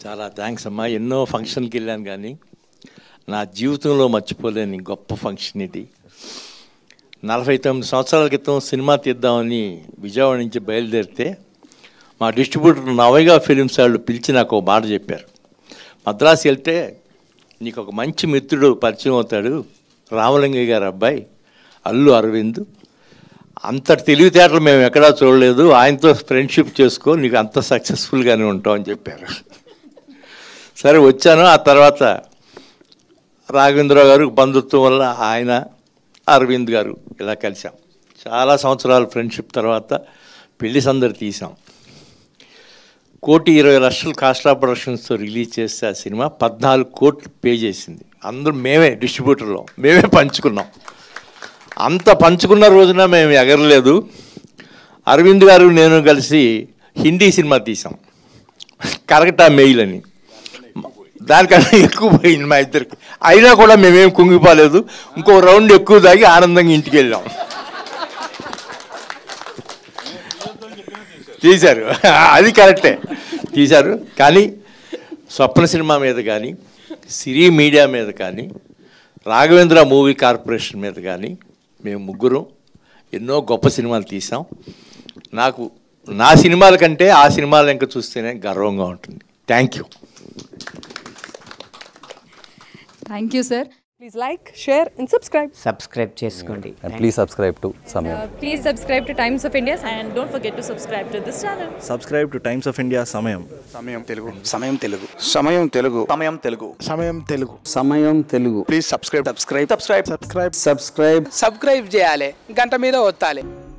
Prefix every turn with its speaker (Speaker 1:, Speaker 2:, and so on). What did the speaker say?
Speaker 1: చాలా థ్యాంక్స్ అమ్మా ఎన్నో ఫంక్షన్కి వెళ్ళాను కానీ నా జీవితంలో మర్చిపోలేని గొప్ప ఫంక్షన్ ఇది నలభై తొమ్మిది సంవత్సరాల క్రితం సినిమా తీద్దామని విజయవాడ నుంచి బయలుదేరితే మా డిస్ట్రిబ్యూటర్ నవైగా ఫిలిమ్స్ వాళ్ళు పిలిచి నాకు ఒక మాట చెప్పారు మద్రాసు వెళ్తే నీకు ఒక మంచి మిత్రుడు పరిచయం అవుతాడు రామలింగయ్య గారు అబ్బాయి అల్లు అరవింద్ అంతటి తెలివితేటలు మేము ఎక్కడా చూడలేదు ఆయనతో ఫ్రెండ్షిప్ చేసుకో నీకు అంత సక్సెస్ఫుల్గానే ఉంటావు అని చెప్పారు సరే వచ్చాను ఆ తర్వాత రాఘవేంద్రరావు గారు బంధుత్వం వల్ల ఆయన అరవింద్ గారు ఇలా కలిసాం చాలా సంవత్సరాల ఫ్రెండ్షిప్ తర్వాత పెళ్లి సందడి తీసాం కోటి ఇరవై లక్షలు కాస్ట్రా ప్రొడక్షన్స్తో రిలీజ్ చేస్తే ఆ సినిమా పద్నాలుగు కోట్లు పే చేసింది అందరూ మేమే డిస్ట్రిబ్యూటర్లో మేమే పంచుకున్నాం అంత పంచుకున్న రోజున మేము ఎగరలేదు అరవింద్ గారు నేను కలిసి హిందీ సినిమా తీసాం కరకటా మెయిల్ అని దానికన్నా ఎక్కువ పోయింది మా ఇద్దరికి అయినా కూడా మేమేం కుంగిపోలేదు ఇంకో రౌండ్ ఎక్కువ తాగి ఆనందంగా ఇంటికి వెళ్ళాం తీశారు అది కరెక్టే తీశారు కానీ స్వప్న సినిమా మీద కానీ సిరి మీడియా మీద కానీ రాఘవేంద్ర మూవీ కార్పొరేషన్ మీద కానీ మేము ముగ్గురు ఎన్నో గొప్ప సినిమాలు తీసాం నాకు నా సినిమాల కంటే ఆ సినిమాలు ఇంకా చూస్తేనే గర్వంగా ఉంటుంది thank you
Speaker 2: thank you sir
Speaker 3: Please like, share, and subscribe.
Speaker 4: Subscribe చేసుకోండి
Speaker 5: And please subscribe to Samyam.
Speaker 3: Please subscribe to Times of India and don't forget to subscribe to this channel.
Speaker 6: subscribe to Times of India Samyam.
Speaker 7: సమయం Telugu Samayam Telugu Samayam Telugu Samayam Telugu Samayam Telugu
Speaker 8: Samayam Telugu
Speaker 7: please subscribe subscribe subscribe subscribe
Speaker 8: subscribe
Speaker 9: subscribe చేయాలి గంట మీద ఒత్తాలి